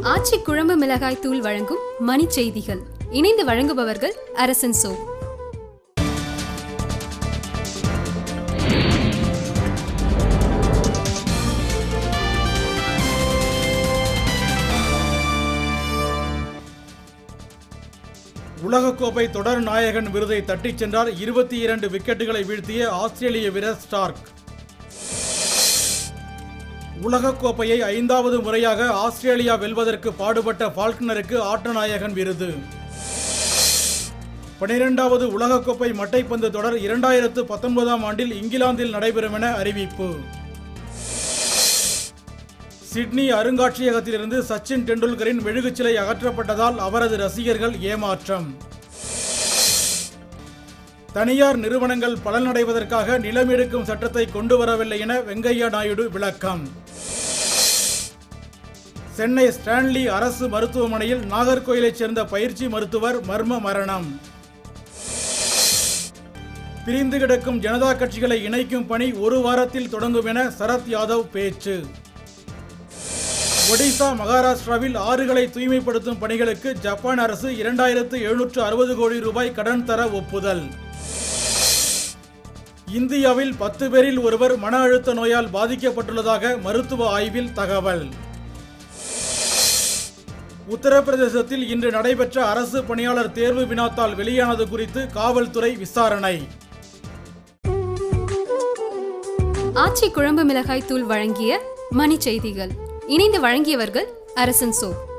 ஆச்சி குழம்பு மிளகாய் தூள் வழங்கும் மணி செய்திகள் இணைந்து வழங்குபவர்கள் அரசன் சோ உலகக்கோப்பை தொடர் நாயகன் விருதை தட்டிச் சென்றார் இருபத்தி இரண்டு விக்கெட்டுகளை வீழ்த்திய ஆஸ்திரேலிய வீரர் ஸ்டார்க் உலகக்கோப்பையை ஐந்தாவது முறையாக ஆஸ்திரேலியா வெல்வதற்கு பாடுபட்ட ஃபால்க்னருக்கு ஆட்டநாயகன் விருது பனிரெண்டாவது உலகக்கோப்பை மட்டைப்பந்து தொடர் இரண்டாயிரத்து பத்தொன்பதாம் ஆண்டில் இங்கிலாந்தில் நடைபெறும் என அறிவிப்பு சிட்னி அருங்காட்சியகத்திலிருந்து சச்சின் டெண்டுல்கரின் மெழுகுச்சிலை அகற்றப்பட்டதால் அவரது ரசிகர்கள் ஏமாற்றம் தனியார் நிறுவனங்கள் பலனடைவதற்காக நிலம் எடுக்கும் சட்டத்தை கொண்டு வரவில்லை என வெங்கையா நாயுடு விளக்கம் சென்னை ஸ்டான்லி அரசு மருத்துவமனையில் நாகர்கோயிலைச் சேர்ந்த பயிற்சி மருத்துவர் மர்ம மரணம் பிரிந்து கிடக்கும் ஜனதா கட்சிகளை இணைக்கும் பணி ஒரு வாரத்தில் தொடங்கும் என சரத் யாதவ் பேச்சு ஒடிசா மகாராஷ்டிராவில் ஆறுகளை தூய்மைப்படுத்தும் பணிகளுக்கு ஜப்பான் அரசு இரண்டாயிரத்து எழுநூற்று அறுபது கோடி ரூபாய் கடன் தர ஒப்புதல் இந்தியாவில் பத்து பேரில் ஒருவர் மன அழுத்த நோயால் பாதிக்கப்பட்டுள்ளதாக மருத்துவ ஆய்வில் தகவல் உத்தரப்பிரதேசத்தில் இன்று நடைபெற்ற அரசு பணியாளர் தேர்வு வினாத்தால் வெளியானது குறித்து காவல்துறை விசாரணை ஆச்சி குழம்பு மிளகாய் தூள் வழங்கிய மணி செய்திகள் இணைந்து வழங்கியவர்கள் அரசன் சோ